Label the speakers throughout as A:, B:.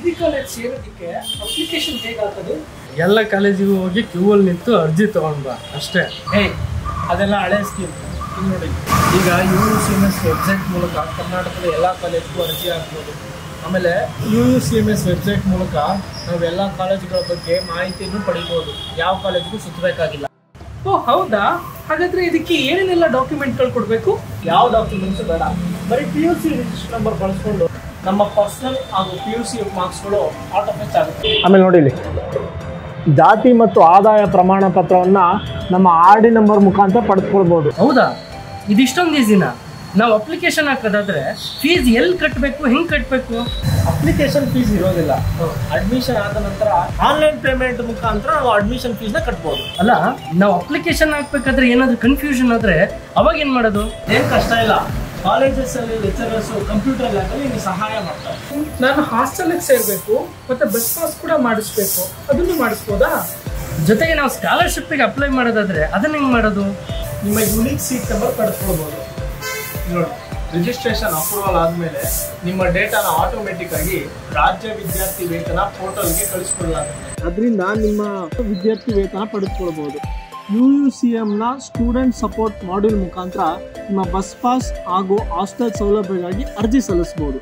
A: degree college ಸೇರೋದಕ್ಕೆ application ಹೇಗಾಗ್ತದೆ
B: ಎಲ್ಲ ಕಾಲೇಜಿಗೂ ಹೋಗಿ ಕ್ಯೂ ಅಲ್ಲಿ ನಿಂತು ಅರ್ಜಿ ತಗೊಂಡ್ ಬಾ ಅಷ್ಟೇ
A: ಹೇ ಅದೆಲ್ಲ ಹಳೆ ಸ್ಕೀಮ್ ಇಲ್ಲಿ ನೋಡಿ ಈಗ U U C M S website ಮೂಲಕ ಕರ್ನಾಟಕದ ಎಲ್ಲ ಕಾಲೇಜ್ಗೂ ಅರ್ಜಿ ಹಾಕ್ಬೋದು ಆಮೇಲೆ U U C M S website ಮೂಲಕ ನಾವು ಎಲ್ಲ ಕಾಲೇಜುಗಳ ಬಗ್ಗೆ ಮಾಹಿತಿಯನ್ನು ಪಡಿಬೋದು ಯಾವ ಕಾಲೇಜ್ಗೂ ಸುತ್ತಬೇಕಾಗಿಲ್ಲ ಓ ಹೌದಾ ಹಾಗಾದ್ರೆ ಇದಕ್ಕೆ ಏನೇನೆಲ್ಲ ಡಾಕ್ಯುಮೆಂಟ್ಗಳು ಕೊಡಬೇಕು ಯಾವ ಡಾಕ್ಯುಮೆಂಟ್ಸ್ ಬೇಡ ಬರೀ P U C register number ಬಳಸ್ಕೊಂಡು ನಮ್ಮ ಪರ್ಸನಲ್ ಹಾಗೂ ಪಿ ಯು ಸಿ ಮಾರ್ಕ್ಸ್ಗಳು ಆಟೋ ಫೆಚ್ ಆಗುತ್ತೆ
C: ಆಮೇಲೆ ನೋಡಿ ಇಲ್ಲಿ ಜಾತಿ ಮತ್ತು ಆದಾಯ ಪ್ರಮಾಣ ಪತ್ರವನ್ನ ನಮ್ಮ ಆರ್ ಡಿ ನಂಬರ್ ಮುಖಾಂತರ ಪಡೆದುಕೊಳ್ಬೋದು
B: ಹೌದಾ ಇದಿಷ್ಟೊಂದು ಈಸಿನ ನಾವು ಅಪ್ಲಿಕೇಶನ್ ಹಾಕೋದಾದ್ರೆ ಫೀಸ್ ಎಲ್ಲಿ ಕಟ್ಟಬೇಕು ಹೆಂಗ್ ಕಟ್ಟಬೇಕು
A: ಅಪ್ಲಿಕೇಶನ್ ಫೀಸ್ ಇರೋದಿಲ್ಲ ಅಡ್ಮಿಷನ್ ಆದ ನಂತರ ಆನ್ಲೈನ್ ಪೇಮೆಂಟ್ ಮುಖಾಂತರ ನಾವು ಅಡ್ಮಿಷನ್ ಫೀಸ್ನ ಕಟ್ಬೋದು
B: ಅಲ್ಲ ನಾವು ಅಪ್ಲಿಕೇಶನ್ ಹಾಕ್ಬೇಕಾದ್ರೆ ಏನಾದ್ರು ಕನ್ಫ್ಯೂಷನ್ ಆದ್ರೆ ಅವಾಗ ಏನ್ ಮಾಡೋದು
A: ಏನ್ ಕಷ್ಟ ಇಲ್ಲ ಕಾಲೇಜಸ್ ಅಲ್ಲಿ ಲೆಕ್ಚರರ್ಸ್ ಕಂಪ್ಯೂಟರ್ ಲ್ಯಾಬ್ ಅಲ್ಲಿ ನಿಮ್ಗೆ ಸಹಾಯ ಮಾಡ್ತಾರೆ ನಾನು ಹಾಸ್ಟೆಲ್ಗೆ ಸೇರ್ಬೇಕು ಮತ್ತೆ ಬಸ್ ಪಾಸ್ ಕೂಡ ಮಾಡಿಸ್ಬೇಕು ಅದನ್ನು ಮಾಡಿಸ್ಬೋದಾ
B: ಜೊತೆಗೆ ನಾವು ಸ್ಕಾಲರ್ಶಿಪ್ಗೆ ಅಪ್ಲೈ ಮಾಡೋದಾದ್ರೆ ಅದನ್ನ ಹೆಂಗ್ ಮಾಡೋದು
A: ನಿಮ್ಮ ಯುನಿಕ್ ಸೀಟ್ ನಂಬರ್ ಪಡೆದುಕೊಳ್ಬೋದು ನೋಡಿ ರಿಜಿಸ್ಟ್ರೇಷನ್ ಅಪ್ರೂವಲ್ ಆದಮೇಲೆ ನಿಮ್ಮ ಡೇಟಾನ ಆಟೋಮೆಟಿಕ್ ಆಗಿ ರಾಜ್ಯ ವಿದ್ಯಾರ್ಥಿ ವೇತನ ಪೋರ್ಟಲ್ಗೆ ಕಳಿಸ್ಕೊಡಲಾಗುತ್ತೆ ಅದರಿಂದ ನಿಮ್ಮ ವಿದ್ಯಾರ್ಥಿ ವೇತನ ಪಡೆದುಕೊಳ್ಬೋದು ಯು ಯು ಸಿ ಎಂನ ಸ್ಟೂಡೆಂಟ್ ಸಪೋರ್ಟ್ ಮಾಡ್ಯೂಲ್ ಮುಖಾಂತರ ನಿಮ್ಮ ಬಸ್ ಪಾಸ್ ಹಾಗೂ ಹಾಸ್ಟೆಲ್ ಸೌಲಭ್ಯಕ್ಕಾಗಿ ಅರ್ಜಿ ಸಲ್ಲಿಸಬಹುದು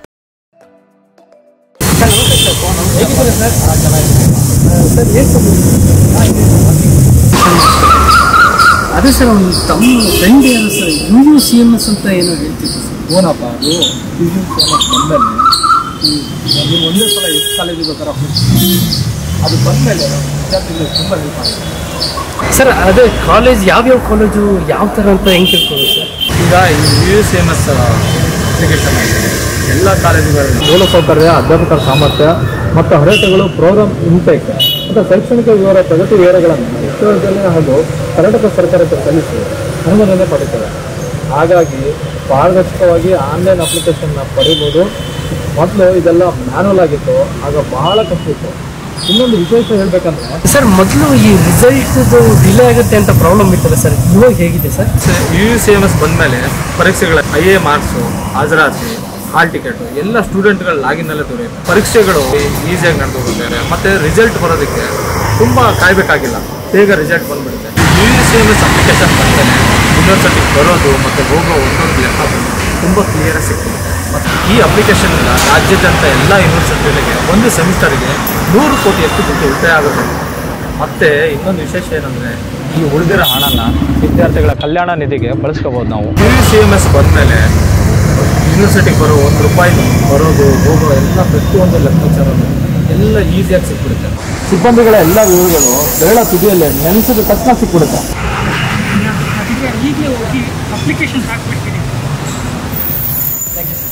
B: ಅದೇ ಸರ್ ಒಂದು ತಮ್ಮ ಫ್ರೆಂಡ್ ಯಾರು sir U U C M S ಅಂತ ಏನೋ ಹೇಳ್ತಿದ್ರು ಸರ್
A: ಓನಪ್ಪ ಅದು U U C M S ಬಂದಮೇಲೆ ನೀವು ಒಂದೇ ಸಲ ಎಷ್ಟು ಕಾಲೇಜಿಗೆ ಥರ ಅದು ಬಂದಮೇಲೆ ವಿದ್ಯಾರ್ಥಿಗಳಿಗೆ ತುಂಬ ಹೆಲ್ಪ್ ಆಗುತ್ತೆ
B: ಸರ್ ಅದೇ ಕಾಲೇಜ್ ಯಾವ್ಯಾವ ಕಾಲೇಜು ಯಾವ ಥರ ಅಂತ ಹೆಂಗ್ ತಿಳ್ಕೊಳ್ಳೋದು ಸರ್
C: ಈಗ U S M S application ಎಲ್ಲ ಕಾಲೇಜುಗಳಲ್ಲಿ ಮೂಲಸೌಕರ್ಯ ಅಧ್ಯಾಪಕರ ಸಾಮರ್ಥ್ಯ ಮತ್ತು ಅರ್ಹತೆಗಳು ಪ್ರೋಗ್ರಾಮ್ ಇಂಟೇಕ್ ಮತ್ತು ಶೈಕ್ಷಣಿಕ ವಿವರ ಪ್ರಗತಿ ವಿವರಗಳನ್ನು ವಿಶ್ವವಿದ್ಯಾಲಯ ಹಾಗೂ ಕರ್ನಾಟಕ ಸರ್ಕಾರಕ್ಕೆ ಸಲ್ಲಿಸಿ ಅನುಮೋದನೆ ಪಡೆಯುತ್ತದೆ ಹಾಗಾಗಿ ಪಾರದರ್ಶಕವಾಗಿ ಆನ್ಲೈನ್ ಅಪ್ಲಿಕೇಶನ್ನ ಪಡಿಬೋದು ಮೊದಲು ಇದೆಲ್ಲ ಮ್ಯಾನುವಲ್ ಆಗಿತ್ತು ಆಗ ಬಹಳ ಕಷ್ಟ ಇತ್ತು ಇನ್ನೊಂದು ವಿಶೇಷ ಹೇಳ್ಬೇಕಂದ್ರೆ
B: ಸರ್ ಮೊದಲು ಈ ರಿಸಲ್ಟ್ ಡಿಲೇ ಆಗುತ್ತೆ ಅಂತ ಪ್ರಾಬ್ಲಮ್ ಇತ್ತಲ್ಲ ಸರ್ ಇವಾಗ ಹೇಗಿದೆ sir
C: U U C M S ಬಂದಮೇಲೆ ಪರೀಕ್ಷೆಗಳ ಐ ಎ ಮಾರ್ಕ್ಸು ಹಾಜರಾತಿ ಹಾಲ್ ಟಿಕೆಟ್ ಎಲ್ಲ ಸ್ಟೂಡೆಂಟ್ಗಳ ಲಾಗಿನಲ್ಲೇ ದೊರೆಯುತ್ತೆ ಪರೀಕ್ಷೆಗಳು ಈಸಿಯಾಗಿ ನಡೆದು ಹೋಗುತ್ತೆ ಮತ್ತೆ ರಿಸಲ್ಟ್ ಬರೋದಕ್ಕೆ ತುಂಬ ಕಾಯಬೇಕಾಗಿಲ್ಲ ಬೇಗ ರಿಸಲ್ಟ್ ಬಂದ್ಬಿಡುತ್ತೆ U U C M S application ಬಂದಮೇಲೆ ಯೂನಿವರ್ಸಿಟಿಗೆ ಬರೋದು ಮತ್ತು ಹೋಗೋ ಒಂದೊಂದು ಲೆಕ್ಕ ತುಂಬ ಕ್ಲಿಯರಾಗಿ ಸಿಗ್ತದೆ ಮತ್ತು ಈ ಅಪ್ಲಿಕೇಶನ್ನಿಂದ ರಾಜ್ಯಾದ್ಯಂತ ಎಲ್ಲ ಯೂನಿವರ್ಸಿಟಿಗಳಿಗೆ ಒಂದು ಸೆಮಿಸ್ಟರ್ಗೆ ನೂರು ಕೋಟಿಯಷ್ಟು ದುಡ್ಡು ಉಳಿತಾಯ ಆಗುತ್ತೆ ಮತ್ತೆ ಇನ್ನೊಂದು ವಿಶೇಷ ಏನಂದ್ರೆ ಈ ಉಳಿದಿರೋ ಹಣನ ವಿದ್ಯಾರ್ಥಿಗಳ ಕಲ್ಯಾಣ ನಿಧಿಗೆ ಬಳಸ್ಕೋಬಹುದು ನಾವು ಯು ಸಿ ಎಮ್ ಎಸ್ ಬಂದಮೇಲೆ ಯೂನಿವರ್ಸಿಟಿಗೆ ಬರೋ ಒಂದು ರೂಪಾಯಿ ಬರೋದು ಹೋಗೋ ಎಲ್ಲ ಪ್ರತಿಯೊಂದು ಲೆಕ್ಕಾಚಾರನು ಎಲ್ಲ ಈಸಿಯಾಗಿ ಸಿಕ್ಬಿಡುತ್ತೆ ಸಿಬ್ಬಂದಿಗಳ ಎಲ್ಲ ವಿವರಗಳು ಬೆರಳ ತುದಿಯಲ್ಲೇ ನೆನೆಸಿದ ತಕ್ಷಣ ಸಿಕ್ಬಿಡುತ್ತೆ
A: ಅದಕ್ಕೆ ಈಗಲೇ ಹೋಗಿ ಅಪ್ಲಿಕೇಶನ್ ಹಾಕ್ಬಿಡ್ತೀನಿ ಥ್ಯಾಂಕ್ ಯು